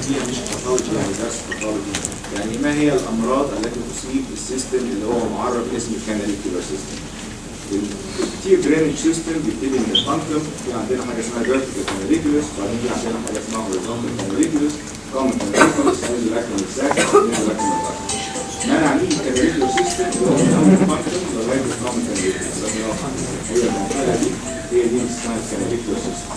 فيها مش باثولوجي يعني درس باثولوجي يعني ما هي الامراض التي تصيب السيستم اللي هو معرف باسم الكاناليكولار سيستم التير درينج سيستم بيبتدي من الفانكم في عندنا حاجه اسمها فيرتيكال كاناليكولس وبعدين في عندنا حاجه اسمها هوريزونتال كاناليكولس كومن كاناليكولس نزل لاكريمال ساك نزل لاكريمال ساك ما انا عندي الكاناليكولار سيستم اللي هو من اول الفانكم لغايه الكومن كاناليكولس هي المنطقه دي هي دي اسمها الكاناليكولار سيستم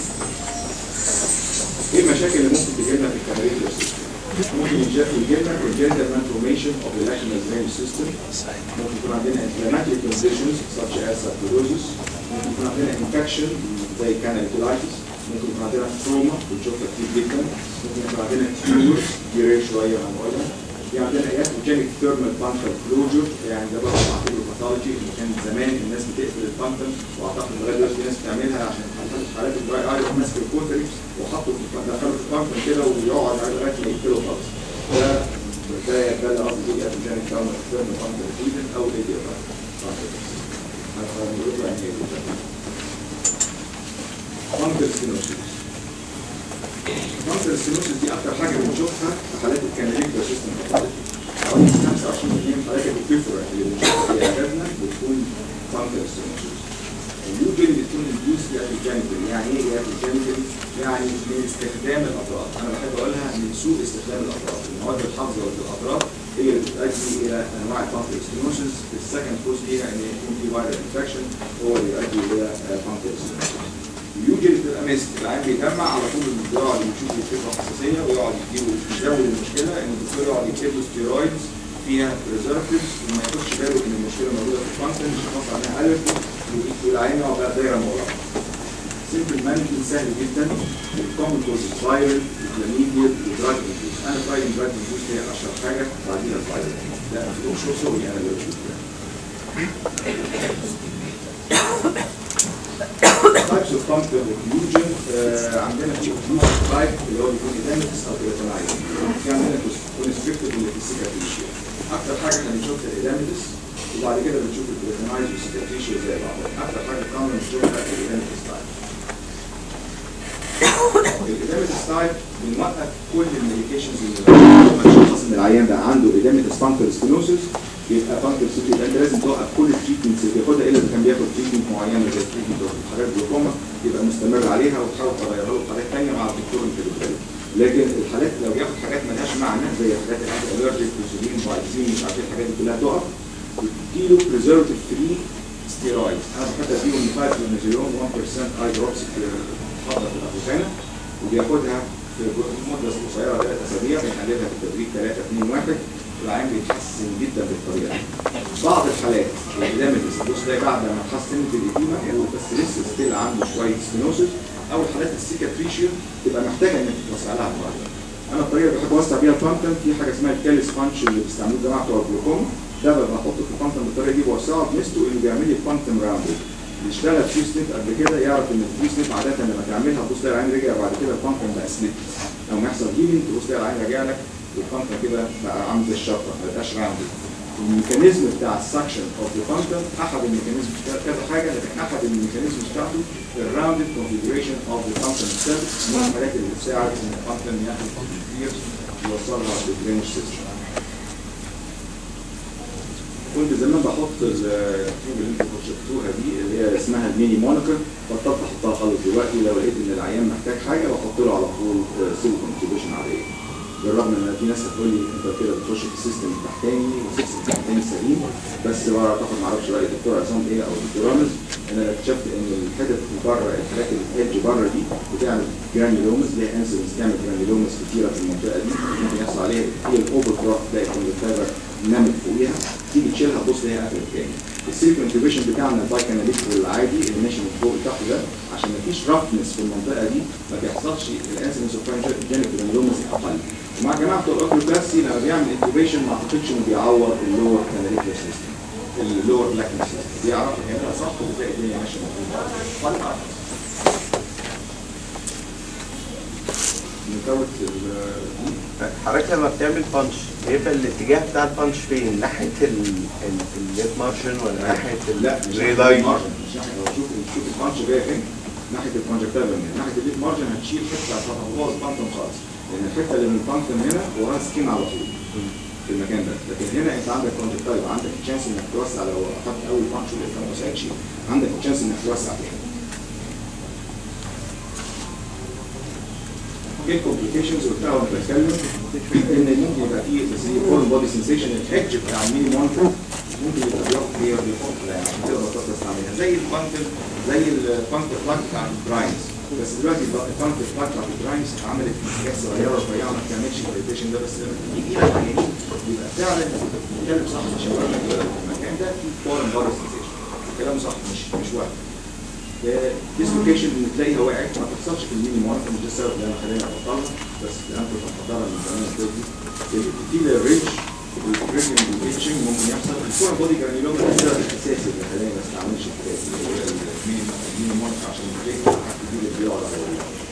ايه المشاكل اللي ممكن تجي لنا في الكاناليكولار سيستم؟ ممكن يجي لنا congenital malformation of the lacrimal drainage system ممكن يكون عندنا inflammatory conditions such as sarcoidosis ممكن يكون عندنا infection زي canaliculitis ممكن يكون عندنا trauma بنشوفها كتير جدا ممكن يكون عندنا tumors دي رير شويه هنقولها في عندنا iatrogenic thermal punctal closure يعني ده بقى بعتبره باثولوجي اللي كان زمان الناس بتقفل البانكل واعتقد لغايه دلوقتي في ناس بتعملها عشان حالات حالات الدراي اي يروح ماسك الكوتري وحطه في دخله في البانكل كده ويقعد عليه لغايه ما يقفله خالص ده ده ده اللي قصدي بيه iatrogenic thermal thermal punctal lesion او idiopathic هنقول لكم يعني ايه punctal stenosis مصدر السينوسيس دي اكتر حاجه بنشوفها في حالات الكاناليكولار سيستم حوالي 25% من حالات البيفرا اللي بنشوفها في عياداتنا بتكون فانكر سينوسيس اليوجن بتكون الجوز جانيكال يعني ايه جانيكال؟ يعني من استخدام الاطراف انا بحب اقولها من سوء استخدام الاطراف المواد الحافظه في الاطراف هي اللي بتؤدي الى انواع الفانكر سينوسيس السكند كوز فيها ان يكون في فايرال انفكشن هو اللي يؤدي الى فانكر سينوسيس يوجد بتبقى ماسك العيان بيجمع على طول يقعد يشوف الفكره حساسيه ويقعد يديله يزود المشكله ان الدكتور يقعد يكتب له ستيرويدز فيها بريزرفيفز وما ياخدش باله ان المشكله موجوده في الفانكشن مش خاص عليها الرجي والعيان يقعد بقى دايره مغلقه سيمبل مانجمنت سهل جدا الكومن كوز فايرال الكلاميديا ودراج انفيوز انا فايل دراج انفيوز هي اشهر حاجه بعديها الفايرال لا مش سوري انا اللي بشوف تايبس اوف punctal occlusion آه، عندنا في occlusion type اللي هو بيكون edematous او keratinitis في عندنا constricted اللي في السيكاتريشيا اكتر حاجه احنا بنشوفها edematous وبعد كده بنشوف الكيراتينايز والسيكاتريشيا زي بعض اكتر حاجه common بنشوفها edematous type الايديمتس تايب بنوقف كل الميديكيشنز اللي لما نشخص ان العيان ده عنده ايديمتس بانكر ستينوسيس يبقى بانكر ستينوسيس يبقى انت لازم توقف كل التريتمنتس اللي بياخدها الا اذا كان بياخد تريتمنت معينه زي التريتمنت اوف حاجات جلوكوما يبقى مستمر عليها وتحاول تغيرها له بحاجات ثانيه مع الدكتور اللي بتديها لكن الحالات لو بياخد حاجات مالهاش معنى زي حاجات الانتي الرجيك بروسيدين فايزين مش عارف ايه الحاجات دي كلها تقف وتديله بريزرفتيف فري ستيرويدز انا بحب اديهم فايفلونيزولون 1% اي دروبس في فتره في الافوكانا وبياخدها في مده قصيره ثلاث اسابيع بنقللها في التدريج 3 2 1 العين بيتحسن جدا بالطريقه دي. بعض الحالات الادامتس بص ده بعد ما اتحسنت الاديمه هو بس لسه ستيل عنده شويه ستينوسيس او الحالات السيكاتريشيا تبقى محتاجه انك توسع لها المرض. انا الطريقه اللي بحب اوسع بيها البانتن في حاجه اسمها الكاليس بانش اللي بيستعملوه الجماعه بتوع الجلوكوما ده ببقى بحطه في البانتن بالطريقه دي بوسعه بميزته انه بيعمل لي البانتن راوند اللي اشتغل فيه سنيب قبل كده يعرف ان الفري سنيب عاده لما تعملها تبص تلاقي العين رجع بعد كده البانتن بقى سنيب لما يحصل هيلينج تبص تلاقي العين راجع لك والبانتن كده بقى عامل زي الشطه ما بقاش راوند الميكانيزم بتاع السكشن اوف ذا بانتن احد الميكانيزم كذا حاجه لكن احد الميكانيزم بتاعته الراوندد كونفيجريشن اوف ذا بانتن سيلز من الحاجات اللي بتساعد ان البانتن ياخد كتير يوصلها للدرينج سيستم كنت زمان بحط التيوب اللي انتوا شفتوها دي اللي هي اسمها الميني مونيكر بطلت احطها خالص دلوقتي لو لقيت ان العيان محتاج حاجه بحط له على طول سيليكون تيوبيشن عاديه بالرغم ان في ناس هتقول لي انت كده بتخش في السيستم التحتاني والسيستم التحتاني سليم بس بقى تاخد معرفش راي الدكتور عصام ايه او الدكتور رامز ان انا اكتشفت ان الحتت اللي بره الحاجات اللي بتهج بره دي بتعمل جرانيلومز ليها انسلنس تعمل جرانيلومز كتيره في المنطقه دي ممكن يحصل عليها هي الاوفر كراف تلاقي الفايبر نامت فوقيها تيجي تشيلها تبص تلاقيها قفلت تاني السيليكون انتجريشن بتاعنا الباي كاناليكتور العادي اللي ماشي من فوق لتحت ده عشان ما فيش رفنس في المنطقه دي ما بيحصلش الانسلنس اوف جينيك جرانيلومز اقل ومع جماعه بتوع الاوكلوبلاسي لما بيعمل انتجريشن ما اعتقدش انه بيعوض اللور كاناليكتور سيستم اللور لاكن سيستم بيعرف يعملها صح وبتلاقي الدنيا ماشيه مظبوطه نكوت حضرتك لما بتعمل بانش بيبقى الاتجاه بتاع البانش فين؟ ناحيه الليت مارشن ولا ناحيه لا مش الري ناحيه لاين؟ المارجن مش ناحيه لو شوف شوف البانش جايه فين ناحيه الكونجكتيفا من ناحيه الليد مارجن هتشيل حته هتبوظ بانتم خالص لان الحته اللي من البانكتم هنا وراها سكين على طول في المكان ده لكن هنا انت عندك كونجكتايف عندك تشانس انك توسع لو اخدت اول بانش ولقيت ما وسعتش عندك تشانس انك توسع تاني ايه الكومبليكيشنز وبتاع وانا بتكلم ان ممكن يبقى فيه بس هي فورن بودي سنسيشن الهيدج بتاع الميني مونيتور ممكن يبقى بياخد هي بيحط يعني عشان تقدر تستعملها زي البانكل زي البانكل بلاك بتاع البرايمز بس دلوقتي البانكل بلاك بتاع البرايمز اتعملت حاجات صغيره رفيعه ما بتعملش الفايبريشن ده بس لما تيجي لك عينين يبقى فعلا بتتكلم صح مش هقول لك المكان ده فيه فورن بودي سنسيشن كلامه صح مش مش وهم ديسلوكيشن ان تلاقيها وقعت ما تحصلش في الميني ماركت مش ده السبب اللي انا خليني ابطلها بس انا كنت بفضلها من زمان الطفل في الريج والبريميوم والريتشنج ممكن يحصل الفورا بودي جرانيلوما ده السبب الاساسي اللي خلاني ما استعملش الحاجات دي اللي هي الميني الميني ماركت عشان الريج دي اللي بيقعد على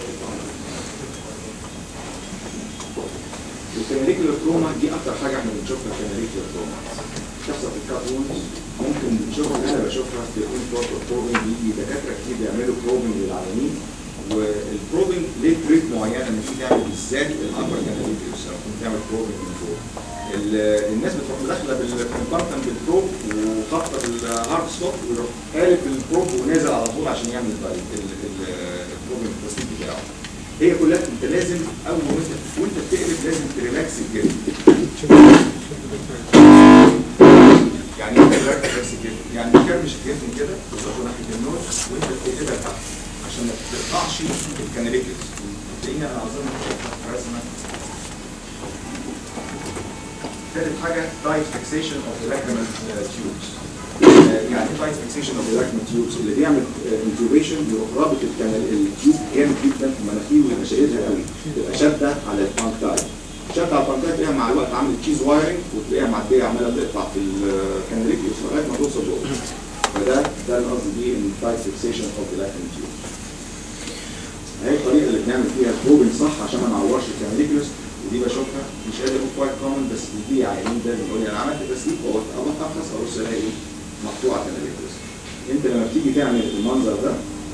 الكاناليكولار تروما دي اكتر حاجه احنا بنشوفها كاناليكولار تروما بتحصل في الكات وونز ممكن بنشوفها انا بشوفها في الانفورت بروبنج بيجي دكاتره كتير بيعملوا بروبنج للعيانين والبروبنج ليه تريك معينه ان في تعمل بالذات الابر كاناليكولس او ممكن تعمل بروبنج من فوق ال- الناس بتروح داخله بالكومبارتمنت بالبروب وخابطه بالهارد ستوب ويروح قالب البروب ونازل على طول عشان يعمل البروبنج التسليك بتاعه هي كلها انت لازم اول ما انت وانت بتقلب لازم تريلاكس الجلد يعني انت تركز بس كده يعني تكرمش الجسم كده وتحطه ناحيه النوز وانت بتقلبها تحت عشان ما تقطعش الكاناليكس تلاقيني انا اظن رسمه ثالث حاجه تايت فيكسيشن اوف ذا لاكريمال تيوبس يعني تايت فيكسيشن اوف ذا لاكريمال تيوبس اللي بيعمل انتوبيشن يروح رابط الكانال التيوب جامد جدا في مناخيره ويبقى شايلها قوي تبقى شاده على البانكتاي شد على البانكات تلاقيها مع الوقت عملت تشيز وايرنج وتلاقيها معديه عماله تقطع في الكاناليكيوس لغايه ما توصل جوه فده ده القصد بيه ان تايت فيكسيشن اوف ذا لاكريمال تيوب هي الطريقه اللي بنعمل فيها البروبنج صح عشان ما نعورش الكاناليكيوس ودي بشوفها مش قادر اقول كويس كومن بس بيجي عيانين ده بيقول لي انا عملت تسليك واروح ابص ابص الاقي ايه مقطوعه كاناليكيوس انت لما بتيجي تعمل المنظر ده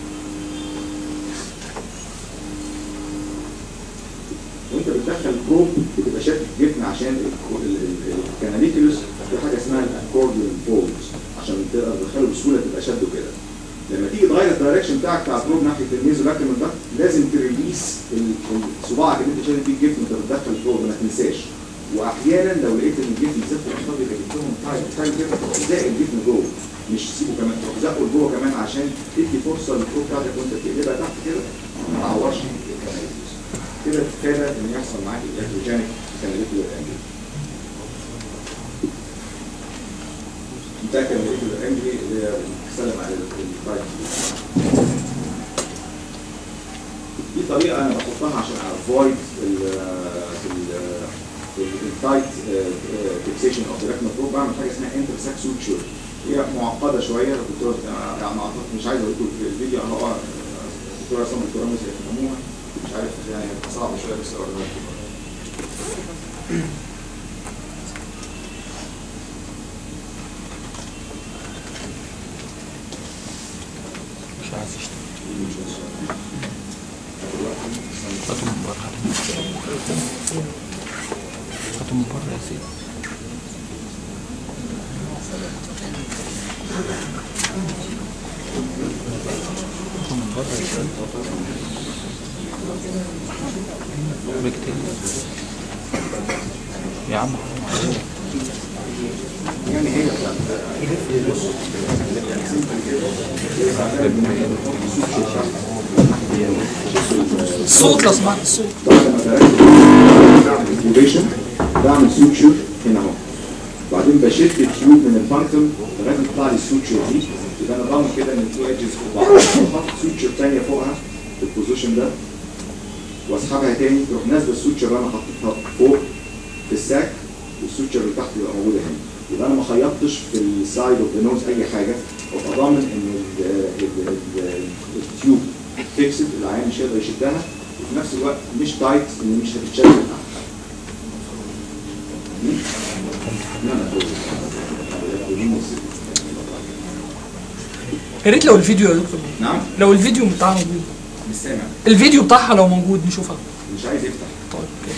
وانت بتدخل بروب بتبقى شاكك جبن عشان ال- ال- ال- الكاناليكولوس في حاجه اسمها الاكورديون فولدز عشان تقدر تدخله بسهوله تبقى شده كده لما تيجي تغير الدايركشن بتاعك بتاع البروب ناحيه الميزو لاكريمال ده لازم تريليس ال- ال- صباعك اللي انت شايل فيه الجبن وانت بتدخل البروب ما تنساش واحيانا لو لقيت ان الجبن بالذات في الاطفال بيبقى جبتهم تايت تايت كده تروح زائق الجبن جوه مش تسيبه كمان تروح زقه لجوه كمان عشان تدي فرصه للبروب بتاعتك وانت بتقلبها تحت كده ما تعورش الكاناليكولوس كده ابتدى ان يحصل معاك الاتروجينيك كاناليكولار انجري ده كاناليكولار انجري اللي هي بتسلم على الفايت دي طريقه انا بحطها عشان افويد التايت فيكسيشن اوف ذا ريكنال بروب بعمل حاجه اسمها انترساك سوتشر هي معقده شويه الدكتور يعني اعتقد مش عايز اقول لكم في الفيديو اهو الدكتور عصام الدكتور مش هيفهموها مش عارف يعني هيبقى صعب شويه بس اقول لكم مش عايز يشتغل هاتوا من بره هاتوا من بره يا سيدي هاتوا من بره يا سيدي بكتير يا عم حرام عليك يعني هي الصوت لو سمعت الصوت بعد ما درست بعمل انكيوبيشن بعمل سوتشر هنا اهو بعدين بشد التيوب من البانكتوم لغايه ما تطلع لي السوتشر دي يبقى انا ضامن كده ان التو ايدجز فوق بعض بحط سوتشر ثانيه فوقها في البوزيشن ده واسحبها تاني تروح نازله السوتشر اللي انا حطيتها فوق في الساك والسوتشر اللي تحت يبقى موجوده هنا يبقى انا ما خيطتش في السايد اوف ذا نوز اي حاجه وابقى ضامن ان ال- ال- ال- التيوب فيكسد العيان مش هيقدر يشدها وفي نفس الوقت مش تايت ان مش هتتشد من تحت. لا، لا، يا ريت لو الفيديو يا دكتور نعم لو الفيديو بتاعها موجود مش سامع الفيديو بتاعها لو موجود نشوفها مش مش عايز يفتح طيب كده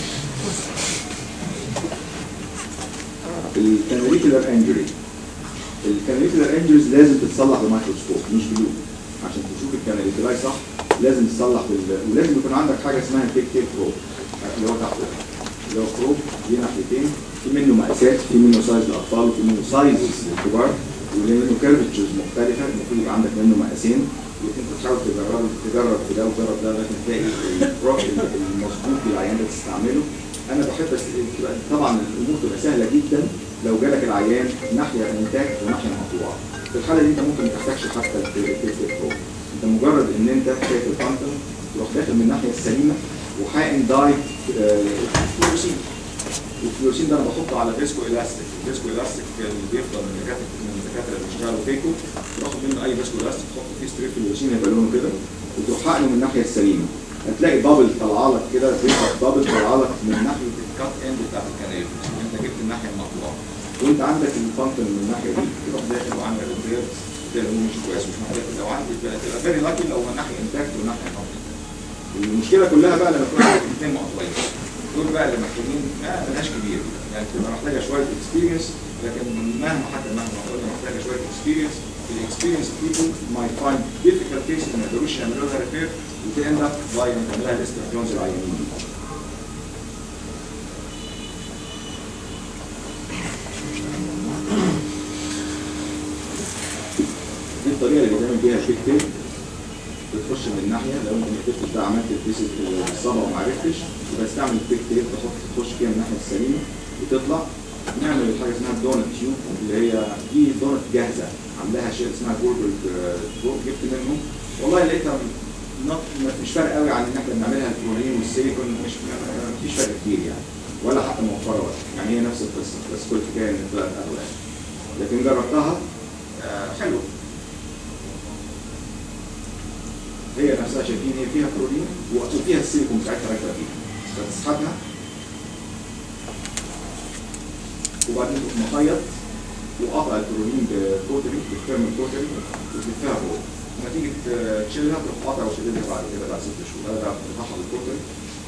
الكاناليكولار انجري الكاناليكولار انجريز لازم تتصلح بميكروسكوب مش بلوب عشان تشوف الكاناليكولاي صح لازم تصلح بال... ولازم يكون عندك حاجه اسمها بيك تيب بروب اللي هو تحت اللي هو بروب ليه ناحيتين في منه مقاسات في منه سايز للاطفال وفي منه سايز للكبار وفي منه كيرفتشرز مختلفه المفروض يبقى عندك منه مقاسين وانت تحاول تجرب تجرب في ده وتجرب ده لغايه ما تلاقي البروب المظبوط للعيان اللي تستعمله انا بحب بس تبقى- طبعا الامور تبقى سهله جدا لو جالك العيان ناحيه انتاج وناحيه مقطوعه في الحاله دي انت ممكن ما تحتاجش حتى التيست برو انت مجرد ان انت شايف الفانتوم تروح داخل من الناحيه السليمه وحقن دايت فلوروسين الفلوروسين ده انا بحطه على فيسكو الاستيك الفيسكو الاستيك اللي بيفضل من الدكاتره من الدكاتره اللي بيشتغلوا فيكو تاخد منه اي فيسكو الاستيك تحط فيه ستريب فلوروسين يبقى لونه كده وتروح حقنه من الناحيه السليمه هتلاقي بابل طالعه لك كده بيبقى بابل طالعه لك من ناحيه الكات اند بتاعت الكنال انت جبت الناحيه المقطوعه وانت عندك الفانتوم من الناحيه دي تروح داخل وعامل ريبير تلاقي الامور مش كويس مش محتاج لو عندك بقى تبقى فيري لاكي لو من ناحيه انتاكت والناحيه فانتوم المشكله كلها بقى لما يكون عندك الاثنين مقطوعين دول بقى اللي محتاجين ما ملهاش كبير يعني بتبقى محتاجه شويه اكسبيرينس لكن مهما حتى مهما قلنا محتاجه شويه اكسبيرينس الاكسبيرينس people might find difficult cases ما يقدروش يعملوا لها ريبير وتend up by ان تعملها ليست اوف جونز العيانين دي الطريقه اللي بتعمل بيها البيك تيب بتخش من الناحيه لو انت ما قدرتش ده عملت البيس الصبا وما عرفتش يبقى استعمل البيك تيب تحط تخش فيها من الناحيه السليمه وتطلع نعمل حاجه اسمها الدونت تيوب اللي هي دي دونت جاهزه عاملاها شيء اسمها جورجل جبت منهم والله لقيتها not- مش فارق قوي عن ان احنا بنعملها الكلورين والسيليكون مش مفيش فرق كتير يعني ولا حتى موفره وقت يعني هي نفس القصه بس كل حكايه ان طلعت اغلى لكن جربتها آه، حلوه هي نفسها شايفين هي فيها بروتين وفيها السيليكون بتاعتها راكبه فيها فتسحبها وبعدين تروح مخيط وقطع البروتين بكوتري بالفيرم كوتري وتلفها فوق لما تيجي ت- تشيلها تروح قاطع وشيلها بعد كده بعد ست شهور هذا ده بتفتحها بالكوتري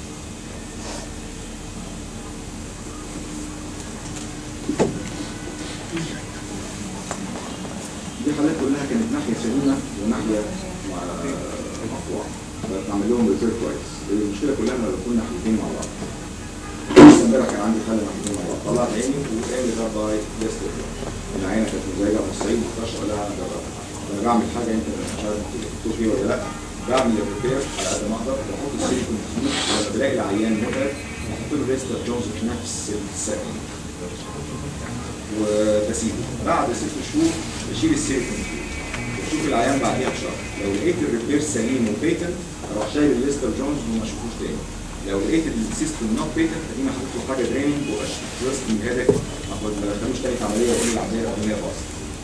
دي حالات كلها كانت ناحيه سليمه وناحيه مقطوعه فبتعمل لهم ريزيرف كويس المشكله كلها لما بيكون ناحيتين مع بعض لسه امبارح كان عندي حاله ناحيتين مع بعض طلعت عيني وقال لي ده باي ليست العينه كانت مزعجه من الصعيد ما اقدرش اقول لها ده انا بعمل حاجه انت مش عارف تكتب فيها ولا لا بعمل الريبير على قد ما اقدر بحط السيليكون فيه لما بلاقي العيان متعب بحط له ريستر جونز في نفس السكن وبسيبه بعد ست شهور بشيل السيليكون بشوف العيان بعديها بشهر لو لقيت الريبير سليم وبيتنت اروح شايل الليستر جونز وما اشوفوش تاني لو لقيت السيستم نوت بيتنت اديني حاطط له حاجه دريننج وخلصت من هيدك ما اخدوش تاني في عمليه واقول العمليه الاولانيه باظت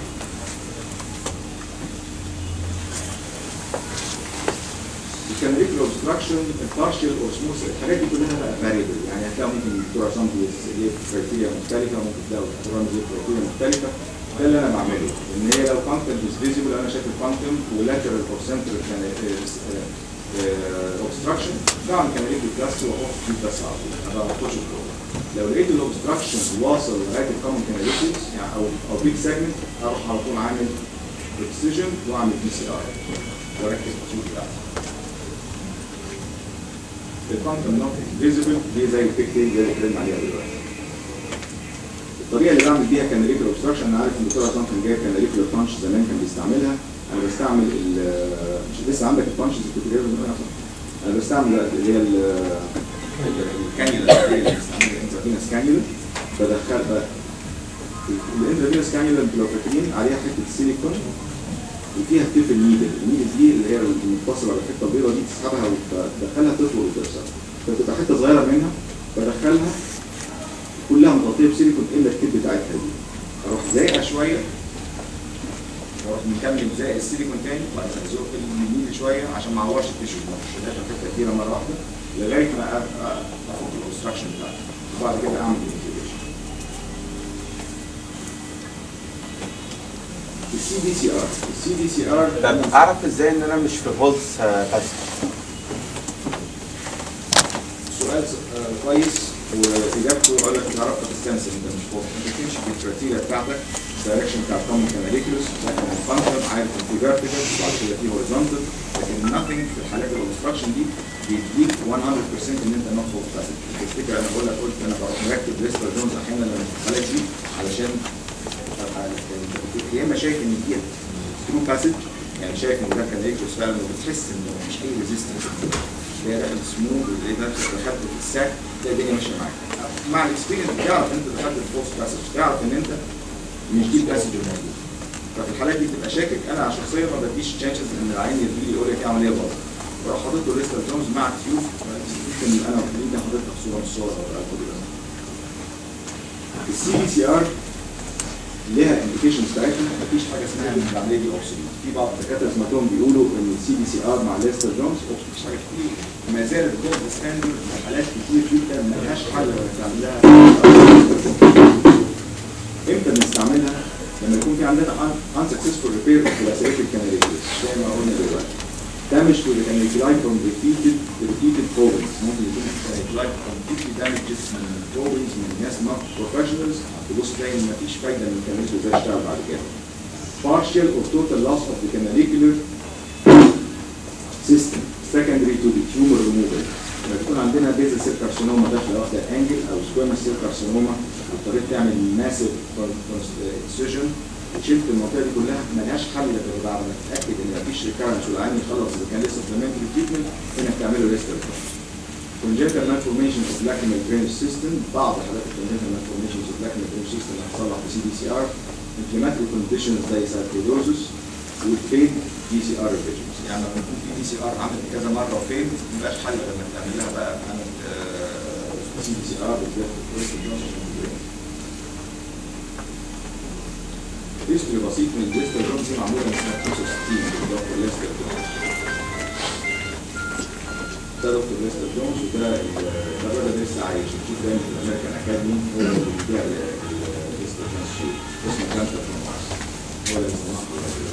الكانريكال اوبستراكشن البارشال اوسموس الحاجات دي كلها بقى فاريبل يعني هتلاقي ممكن الدكتور عصام ليه كرايتيريا مختلفه ممكن تلاقوا الدكتور رامز ليه كرايتيريا مختلفه ده اللي انا بعمله ان هي لو فانكشن از فيزيبل انا شايف الفانكشن ولاترال او سنترال اوبستراكشن بعمل كانريكال بلاس واحط فيه بس على طول ما بحطش فوق لو لقيت الاوبستراكشن واصل لغايه الكومن كانريكلز يعني او او بيج سيجمنت اروح على طول عامل اكسجن واعمل بي سي ار واركز الخطوط بتاعتي الفانكشن نوت فيزيبل دي زي البيكتين زي اللي اتكلمنا عليها دلوقتي الطريقه اللي بعمل بيها كاناليكال اوبستراكشن انا عارف ان الدكتور عصام كان جايب كاناليكال بانش زمان كان بيستعملها انا بستعمل ال- مش لسه عندك البانشز اللي كنت جايبها زمان يا عصام انا بستعمل دلوقتي اللي هي ال- الكانيولا اللي بستعملها الانترافينوس كانيولا بدخل ب- الانترافينوس كانيولا انتوا لو فاكرين عليها حته سيليكون وفيها تيف النيدل النيدل دي اللي هي المتصله بالحته البيضاء دي تسحبها وتدخلها تطول وترسل فتبقى حته صغيره منها بدخلها كلها مغطيه بسيليكون الا التيب بتاعتها دي اروح زايقه شويه واروح مكمل زائق السيليكون تاني وبعد كده ازق النيدل شويه عشان ما اعورش التيشو ما اخشلهاش حته كتيره مره واحده لغايه ما أ- أ- افك الاوبستراكشن بتاعتي وبعد كده اعمل الانتجريشن السي دي سي ار السي دي سي ار طب اعرف ازاي ان انا مش في فولس بس سؤال سؤال آه، كويس واجابته اقول لك انت عرفت تستنسل انت مش فاضي انت بتمشي في الكريتيريا بتاعتك الدايركشن بتاع الكومن كاناليكولوس لكن الفانكشن عارف ان في فيرتيكال وبعد كده في هوريزونتال لكن nothing في الحالات الاوبستراكشن دي بيديك 100% ان انت نوت فوق باسج تفتكر انا بقول لك قلت انا بروح مركب ليستر جونز احيانا لما في الحالات دي علشان أبقى- يا اما شايف ان دي ثرو باسج يعني شايف ان ده كاناليكولوس فعلا وبتحس ان مفيش اي ريزيستنس تلاقي داخل سموث وتلاقي نفسك دخلت في الساك تلاقي الدنيا ماشيه معاك مع الاكسبيرينس تعرف انت دخلت في فورس باسج تعرف ان انت مش دي الباسج الموجود ففي الحالات دي بتبقى شاكك انا شخصيا ما بديش تشانسز ان العين يجي لي يقول لك في عمليه غلط بروح حاطط له ليستر جونز مع تيوب ممكن انا وخليل ده حاطط لك صوره من الصور او الكود ده السي بي سي ار ليها انديكيشنز بتاعتها مفيش حاجه اسمها ان العمليه دي اوبسوليت في بعض الدكاتره سمعتهم بيقولوا ان السي بي سي ار مع ليستر جونز مفيش حاجه كتير ما زالت جولد ستاندرد في حالات كتير جدا ملهاش حل ولا تعمل لها امتى بنستعملها؟ لما يكون في عندنا unsuccessful repair of lacerated canaliculus زي ما قلنا دلوقتي damage to the canaliculus from repeated repeated problems ممكن يكون canaliculus completely damages من problems من ناس not professionals تبص تلاقي ان مفيش فايده من الكاناليكولس ده يشتغل بعد كده partial or total loss of the canalicular system secondary to the tumor removal لما يكون عندنا بيزل سيل كارسينوما داخله واخده انجل او سكويمس سيل كارسينوما واضطريت تعمل ماسيف انسيجن وشلت المنطقه دي كلها ملهاش حل غير بعد ما تتاكد ان مفيش ريكارنس والعين يخلص اذا كان لسه فلامنتري تريتمنت انك تعمله ريستر congenital malformation of lacrimal drainage system بعض حالات congenital malformations of lacrimal drainage system هتصلح ب سي دي سي ار inflammatory conditions زي sarcoidosis والفين دي سي ار ريفيجنز يعني لما يكون في دي سي ار عملت كذا مره وفين ما يبقاش حل غير انك تعمل لها بقى عمل سي دي سي ار بالذات في الكورس الجونز عشان تبين. هيستوري بسيط من الليستر جونز دي معموله من سنه 65 بالظبط الليستر جونز ده دكتور ليستر جونز وده ال- ده الراجل لسه عايش بتشوف دايما في الامريكان اكاديمي هو اللي بيبيع ال- ال- ليستر جونز شيء اسمه كانتر من مارس هو اللي بيصنعه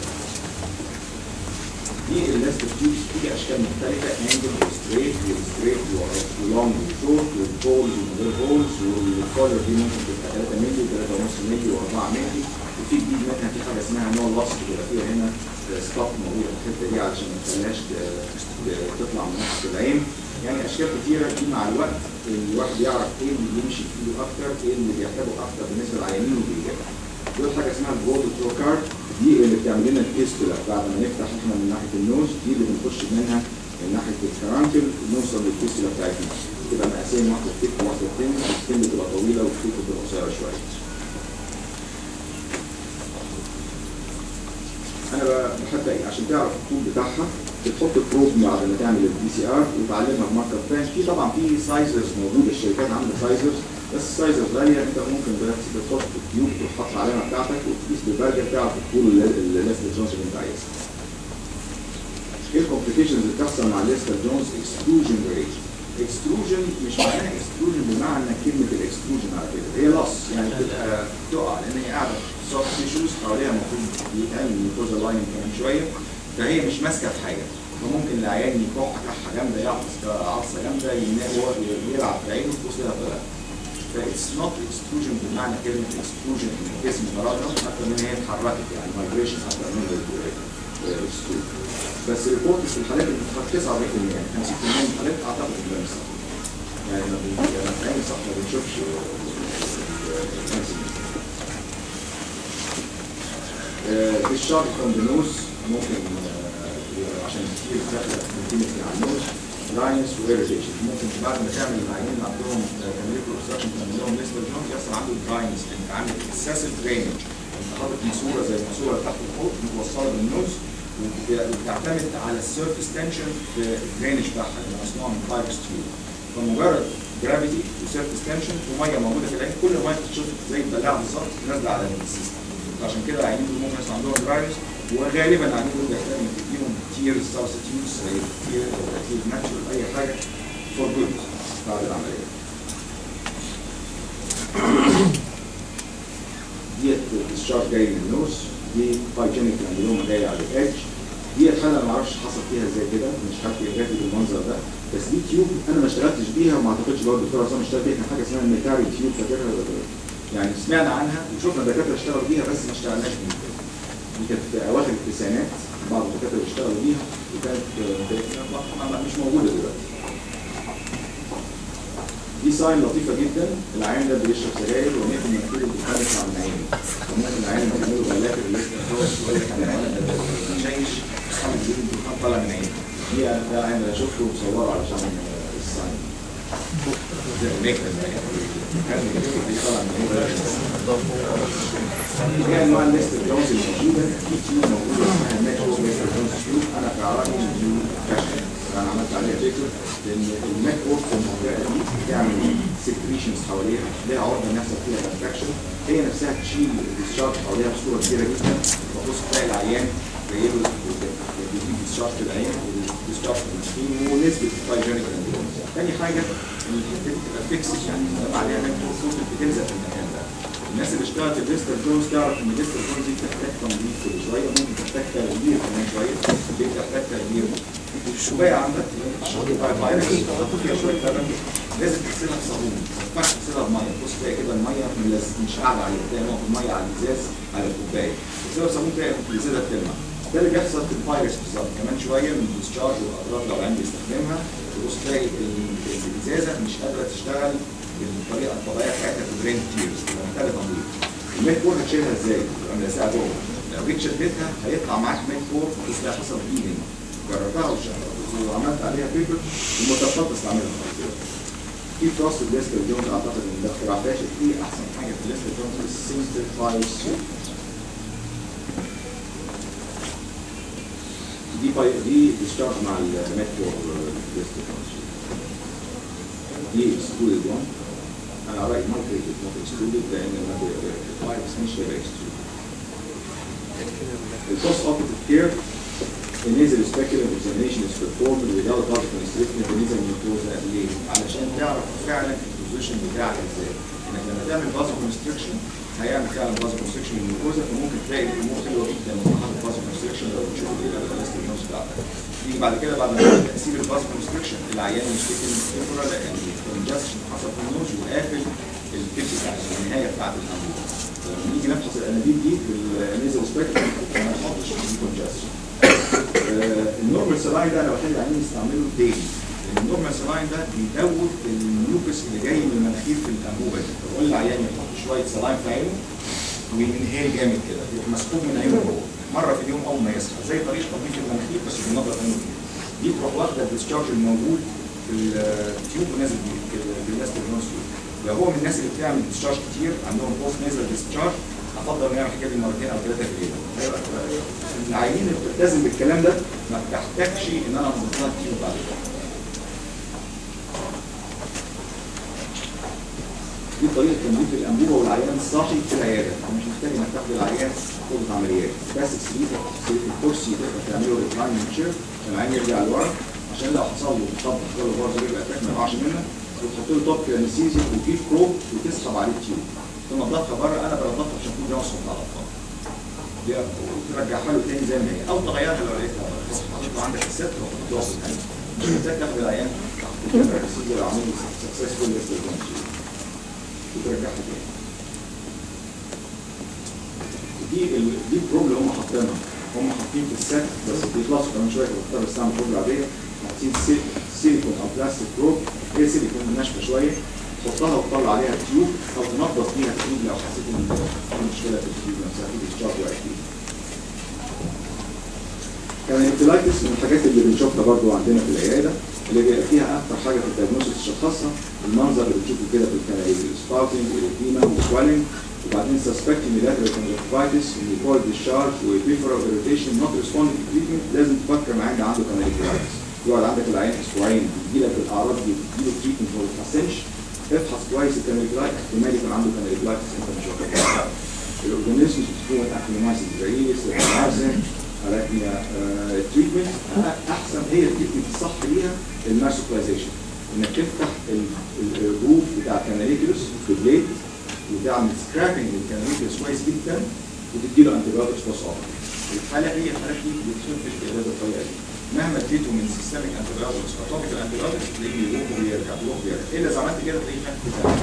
دي الليستر تيوبس في اشكال مختلفه انجل وستريت والستريت ولونج وشورت والبولز ومن غير بولز والكولر دي ممكن تبقى 3 مللي 3.5 مللي و4 مللي وفي جديد منها في حاجه اسمها نو لاست بيبقى فيها هنا ستوب موجوده في الحته دي علشان ما تخليهاش ت- تطلع من ناحيه العين يعني اشكال كتيره دي مع الوقت الواحد يعرف ايه اللي يمشي فيه اكتر ايه اللي بيحتاجه اكتر بالنسبه للعيانين وبيجيبها دول حاجه اسمها الجولد تروكار دي اللي بتعمل لنا الفيستولا بعد ما نفتح احنا من ناحيه النوز دي اللي بنخش منها من ناحيه الكرانكل نوصل للفيستولا بتاعتنا تبقى مقاسين واحده ثيك وواحده تن التن بتبقى طويله والثيك بتبقى قصيره شويه انا بقى بحب ايه عشان تعرف الطول بتاعها بتحط البروب بعد ما تعمل الدي سي ار وتعلمها بماركر بلان في طبعا في سايزرز موجوده الشركات عامله سايزرز بس السايزرز غاليه انت ممكن بس بتحط في التيوب وتحط العلامه بتاعتك وتقيس بالبرجر تعرف الطول اللي اللي ليستر جونز اللي انت عايزها. ايه الكومبليكيشنز اللي بتحصل مع ليستر جونز اكستروجن ريت اكستروجن مش معناها اكستروجن بمعنى كلمه الاكستروجن على فكره هي لص يعني بتبقى تقع لان هي قاعده في سوفت تيشوز حواليها المفروض يتعمل ميكوزا لاين كمان شويه فهي مش ماسكه في حاجه فممكن العيان يكح كحه جامده يعطس عطسه جامده ينام هو يلعب في عينه تبص لها طلع فاتس نوت اكستروجن بمعنى كلمه اكستروجن ان الجسم تراجع اكتر من هي اتحركت يعني مايجريشن اكتر من اكستروجن بس ريبورت في الحالات اللي بتتخطى 49% يعني 50% من الحالات اعتقد ان ده مش صح يعني ما بن- يعني في عين صح ما بنشوفش الشارت فروم ذا نوز ممكن آه، عشان كتير داخله كونتينيتي على النوز دراينس وإيريتيشن ممكن بعد ما تعمل العينين اللي عندهم كاميريكو اوبستراكشن تعمل لهم ليستر جونز يحصل عنده دراينس لان عندك اكسسيف درينج انت حاطط ماسوره زي الماسوره تحت الحوض متوصله بالنوز وبتعتمد على السيرفيس تنشن في الدرينج بتاعها اللي مصنوع من فايبر ستيل فمجرد جرافيتي وسيرفيس تنشن وميه موجوده في العين كل ميه بتشوف زي البلاعه بالظبط نازله على السيستم عشان كده العيانين دول ممكن يحصل عندهم دراينس وغالبا العيانين دول بيحتاجوا انك تديهم تير سبستيوتس زي تير تير ناتشورال اي حاجه فور جود بعد العمليه. ديت الشارت جاي من النوز دي بايجينيك لاندوما جايه على الايدج دي حاله انا ما اعرفش حصل فيها ازاي كده مش عارف هي جات لي بالمنظر ده بس دي تيوب انا ما اشتغلتش بيها وما اعتقدش برضه الدكتور عصام اشتغل بيها كان حاجه اسمها الميتاري تيوب فاكرها يعني سمعنا عنها وشفنا دكاتره اشتغلوا بيها بس ما اشتغلناش بيها دي كانت في اواخر التسعينات بعض الدكاتره اشتغلوا بيها وكانت آه، مش موجوده دلوقتي دي ساين لطيفة جدا العيان ده بيشرب سجاير وممكن يكون بيتخلف عن العين وممكن العيان يعملوا غلاف اللي هو يقول لك انا وانا بشيش خمس جديد الدخان طالع من عيني دي أنا- ده عين انا شفته مصوره علشان آه، الساين ده نكتة كان دي طالع من عيني هي انواع الليست جونز الموجوده في تيوب موجوده اسمها الميكرو ليست جونز تيوب انا في عربي دي فاشن انا عملت عليها فكره لان الماك وورك في المنطقه دي بتعمل سكريشنز حواليها ليها عرضه ان يحصل فيها انفكشن هي نفسها تشيل الديسشارج حواليها بصوره كبيره جدا وتبص تلاقي العيان جاي له بيجيب ديسشارج في العين وديسشارج في المسكين ونسبه الفايجينيك تاني حاجه ان الحته دي تبقى فيكسد يعني بيبقى عليها ماك وورك بتلزق في المكان ده الناس اللي اشتغلت الليستر جونز تعرف ان الليستر جونز دي بتحتاج تنظيف كل شويه ممكن تحتاج تغيير كمان شويه ليه بتحتاج تغيير الشوية عندك الشوية بتاع الفيروس تحط فيها شوية لبن لازم تغسلها بصابون ما ينفعش تغسلها بميه تبص تلاقي كده الميه ملز- مش قاعده عليها تلاقي نقط الميه على الازاز على الكوبايه تغسلها بصابون تلاقي الازازه بتلمع ده اللي بيحصل في الفيروس بالظبط كمان شويه من الديسشارج والاضرار لو العين بيستخدمها تبص تلاقي ال- الازازه مش قادره تشتغل بالطريقه الطبيعيه بتاعتها في برين تيرز تبقى محتاجه تنظيف الميك فور هتشيلها ازاي؟ تبقى ملزقه جوه لو جيت شدتها هيطلع معاك ميك فور بس ده حصل ايدنج جربتها وش- وعملت عليها بيبر ومتفقد استعملها بعد كده. في فراست الليستر جونز اعتقد ان ده اختراع فاشل في احسن حاجه في الليستر جونز السيمستر فايل سويت دي باي دي ديسشارج مع المترو ليستر جونز دي اكسكلودد وان انا رايي ممكن نوت اكسكلودد لان الفايروس مش هيبقى اكسكلودد البوست اوبريتيف كير The nasal speculum examination is performed without vasoconstriction of the nasal mucosa ليه؟ علشان تعرف فعلا البوزيشن بتاعك ازاي. انك لما تعمل vasoconstriction هيعمل فعلا vasoconstriction للميكوزا فممكن تلاقي الامور حلوه جدا لما حاطط vasoconstriction لو بتشوف الالاستيك نوز بتاعتك. يجي بعد كده بعد ما يعمل تاثير الvasoconstriction العيان يشتكي من التمبرا لان الكونجستشن حصل في النوز وقافل التيب بتاع النهايه بتاعت الانبوبه. لما نيجي نفحص الانابيب دي بالنيزل سبيكترم ما نحطش الكونجستشن. النورمال سلاين ده انا بخلي العيان يستعمله ديلي لان النورمال سلاين ده بيدوب الميوكس اللي جاي من المناخير في الانبوبه دي بقول للعيان يحط شويه سلاين في عينه وينهيل جامد كده يروح مسحوب من عينه جوه مره في اليوم اول ما يصحى زي طريقه تنظيف المناخير بس بنضف عينه فيها دي تروح واخده الديسشارج الموجود في التيوب ونازل بيه بالناس بالنص لو هو من الناس اللي بتعمل ديسشارج كتير عندهم بوست نازل ديسشارج افضل ان يعمل الحكايه دي مرتين او ثلاثه في اليوم هيبقى العيانين اللي بتلتزم بالكلام ده ما بتحتاجش ان انا انظف لها التيوب بعد كده دي طريقه تنظيف الانبوبه والعيان الصاحي في العياده مش محتاج انك تاخد العيان اوضه عمليات بس سرير سرير الكرسي تقدر تعمله ريكلاين تشير عشان العيان يرجع لورا عشان لو حصل له طب حصل له برضه يبقى اتاك ما يقعش منك وتحط له توب انستيزيا وتجيب كروب وتسحب عليه التيوب تنضفها بره انا بنضفها عشان تكون جوه صوت على الفاضي دي وترجعها له تاني زي ما هي او تغيرها لو لقيتها يبقى عندك الست وتحطها في الحاجة. مش محتاج تاخد العيان وتعمل الريسيجر لو عامل سكسسفول وترجعها تاني دي ال... دي البروب اللي هم حاطينها هم حاطين في السات بس بيخلصوا كمان شويه كنت بختار استعمل بروب عاديه حاطين سي- سيليكون او بلاستيك بروب هي سيليكون ناشفه شويه تحطها وتطلع عليها تيوب او تنظف بيها التيوب لو حسيت ان في مشكله في التيوب نفسها في ديسشارج واقع فيها. كمان الانتلايتس من الحاجات اللي بنشوفها برضو عندنا في العياده اللي بيبقى فيها اكتر حاجه في الدايجنوستس الشخصها المنظر اللي بتشوفه كده في الكناريز سباوتنج اريتيما وسوالينج وبعدين سسبكتنج لاترال كونجكتيفايتس ونيكول ديشارج وبيفرال اريتيشن نوت ريسبوندينج تو تريتمنت لازم تفكر معاه ان عنده كناريز يقعد عندك العيان اسبوعين يجي لك الاعراض دي تجي له تريتمنت وما بتتحسنش افحص كويس الكناريز احتمال يكون عنده كناريز انت مش واخد بالك الاورجانيزم بتكون اكليمايسيس زيس الارزن اراكنيا تريتمنت احسن هي التريتمنت الصح ليها الماسوكلايزيشن انك تفتح ال- ال- الروف بتاع الكناريكيوس في بليد وتعمل سكرابنج للكناريكيوس كويس جدا وتدي له انتي بايوتكس بوست الحاله هي الحالات دي بتخفش بالعلاج الطريقه دي مهما اديته من سيستميك انتي بايوتكس اتوبيك الانتي بايوتكس تلاقيه بيروح وبيرجع بيروح وبيرجع الا اذا عملت كده تلاقيه خف بتاعك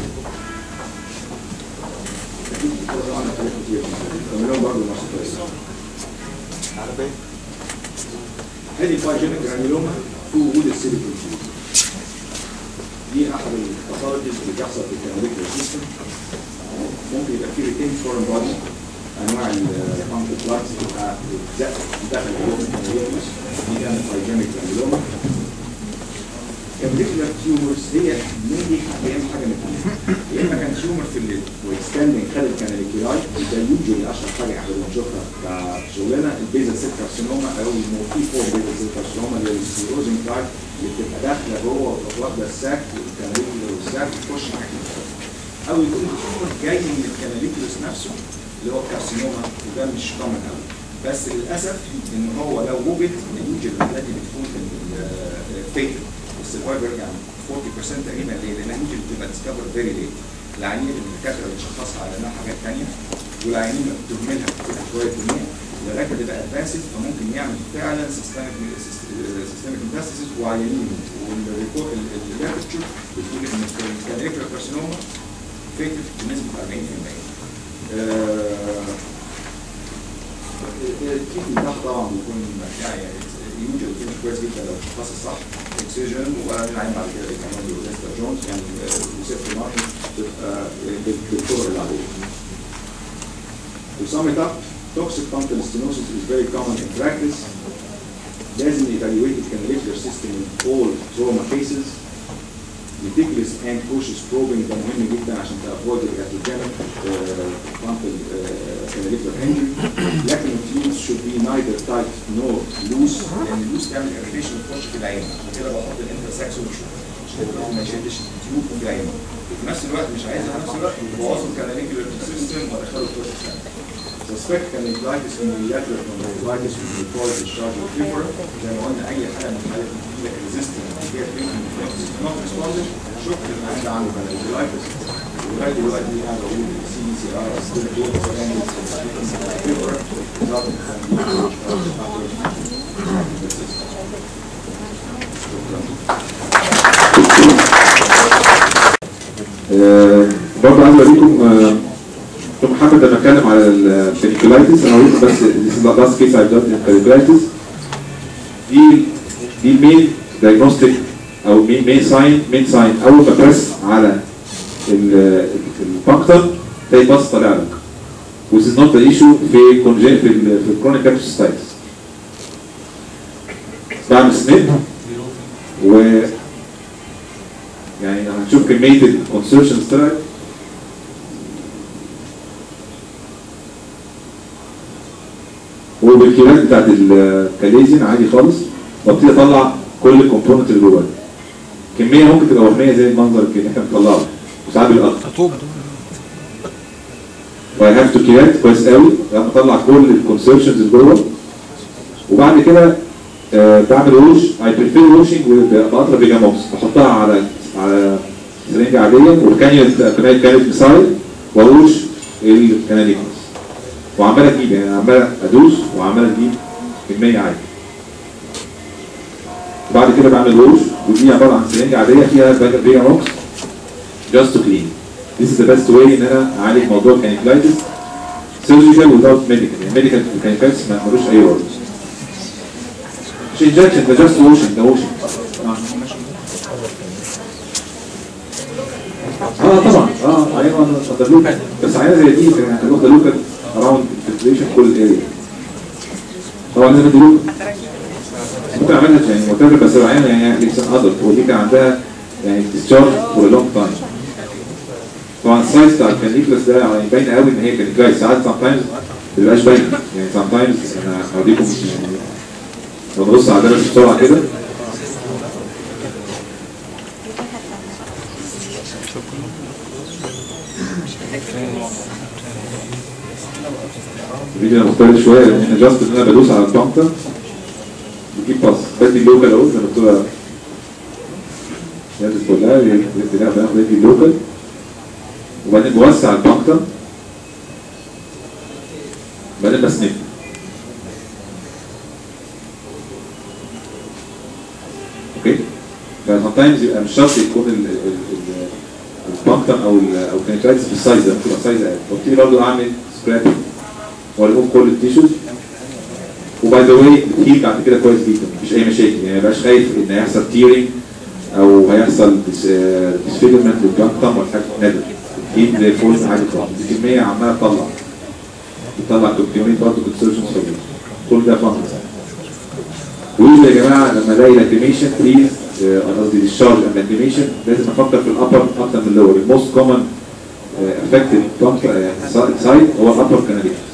اكيد طبعا حالات كتير بنعملهم برضه نفس الطريقه عربية هذه الفايجينيك جرانيولوما في وجود السيليكون فيوز دي احد الباثولوجيز اللي بيحصل في الكاناليكال سيستم ممكن يبقى في ريتين فورن بودي انواع الفانكل بلاكس بتبقى بتزق داخل جوه الكاناليكال دي كانت فايجينيك جرانيولوما كاناليكولار تيومرز هي مينلي يا اما حاجه من الاثنين يا اما كان تيومر في الليد واكستندنج خد الكاناليكولاي ده يوجوالي اشهر حاجه احنا بنشوفها كشغلنا البيزل سيل كارسينوما او المورفي فور بيزل سيل كارسينوما اللي هي السيروزنج تايب اللي بتبقى داخله جوه وتبقى واخده الساك والكاناليكولار والساك وتخش ناحيه الفرد. او يكون التيومر جاي من الكاناليكولوس نفسه اللي هو الكارسينوما وده مش كومن قوي بس للاسف ان هو لو وجد يوجد الحالات اللي بتكون فيتل السرفايفر يعني 40% تقريبا ليه؟ لانها ممكن بتبقى ديسكفر فيري ليت العيانين اللي الدكاتره بتشخصها على انها حاجات ثانيه والعيانين اللي بتهملها بتبقى شويه كميه لغايه ما تبقى ادفانسد فممكن يعمل فعلا سيستميك سيستميك ميتاستاسيس وعيانين والريبورت الليترشر بتقول ان الكانيكولا كارسينوما فاتت بنسبه 40% آه، التريتمنت بتاعها طبعا بيكون يعني يوجد فيه كويس جدا لو الشخص الصح اكسجين وبعدين العين بعد كده كمان ليستر جونز يعني وسيفت ماركت تبقى بالطرق العاديه. To sum it up, toxic punctal stenosis is very common in practice. لازم evaluate the canalicular system in all trauma cases. Meticulous and cautious probing ده مهم جدا عشان تافويد الاتروجenic punctal canalicular injury. لكن التيوبس should be neither tight nor loose لان اللوس تعمل irritation وتخش في العين عشان كده بحط الانترسكسون عشان ما يشدش التيوب في العين وفي نفس الوقت مش عايزها في نفس الوقت يبوظوا الكاناليكولار سيستم وادخلوا الكورتكس suspect canaliculitis in unilateral conjunctivitis with reported discharge of fever زي ما قلنا اي حاله من الحالات اللي بتجيلك resistant هي treatment not responded شفت ان عنده عنده canaliculitis ولغايه دلوقتي انا بقول سي سي ار ستيل جود فيفر resulting from آه، برضه عايز اوريكم آه، دكتور محمد لما اتكلم على الفينيكولايتس انا هوريكم بس this is the last case I've done in الفينيكولايتس دي دي المين diagnostic او مين مين ساين مين ساين اول ما بريس على البانكتر تلاقي باص طالع لك which is not the issue في كونجين في ال في الكرونيك كابسوسايتس بعمل سنيب و يعني هنشوف كمية الكونسيرشنز طلعت وبالكيلات بتاعت الكاليزين عادي خالص وابتدي اطلع كل الكومبوننت اللي جواه كمية ممكن تبقى وهمية زي المنظر اللي احنا بنطلعه وساعات بيبقى اكتر طوب فاي هاف تو كيلات كويس قوي اطلع كل الكونسيرشنز اللي جوه وبعد كده آه بعمل ووش اي بريفير ووشنج بقطره بيجاموكس بحطها على على سرنجة عادية والكانيوت كانت كانت مسايل واوش الكناليكوس وعمال اجيب يعني عمال ادوس وعمال اجيب كمية عادي وبعد كده بعمل ووش ودي عبارة عن سرنجة عادية فيها بيجاموكس just to clean this is the best way ان انا اعالج موضوع الكانيكلايتس surgical without medical يعني medical كانيكلايتس ما ملوش اي رول مش injection ده just washing ده washing آه. اه طبعا اه عينه ده لوكال بس عينه زي دي كان واخده لوكال اراوند فلتريشن كل اريا طبعا لازم دي لوكال ممكن اعملها يعني وتر بس العينه يعني لسه ادلت ودي كان عندها يعني ديسشارج فور لونج تايم طبعا السايز بتاع الكانيكلس ده يعني باين قوي ان هي كانيكلايز ساعات سام تايمز ما بيبقاش باين يعني سام تايمز انا هوريكم يعني لو نبص على ده بسرعه كده الفيديو انا مختلف شويه لان احنا جاست ان انا بدوس على البانكتا بجيب باص بدي لوكال اهو زي ما بتقول الناس كلها بناخد بناخد بدي لوكال وبعدين بوسع البانكتا بعدين بسنف تايمز يبقى مش شرط يكون ال- ال- ال- البانكتم او ال- او كانترايتس في السايز ده ممكن يبقى سايز اقل وابتدي برضه اعمل سكراب والقوم كل التيشوز وباي ذا واي بتهيل بعد كده كويس جدا مفيش اي مشاكل يعني ما يبقاش خايف ان هيحصل تيرنج او هيحصل ديسفيجرمنت للبانكتم ولا حاجه نادر بتهيل زي الفل عادي خالص دي كميه عماله تطلع بتطلع كميه برضه كونسيرشن كل ده فانكس ويجي يا جماعه لما الاقي لاكريميشن بليز قصدي ديشارج اند لاكريميشن لازم افكر في الابر اكتر من اللور الموست كومن افكتد سايد هو الابر كاناليك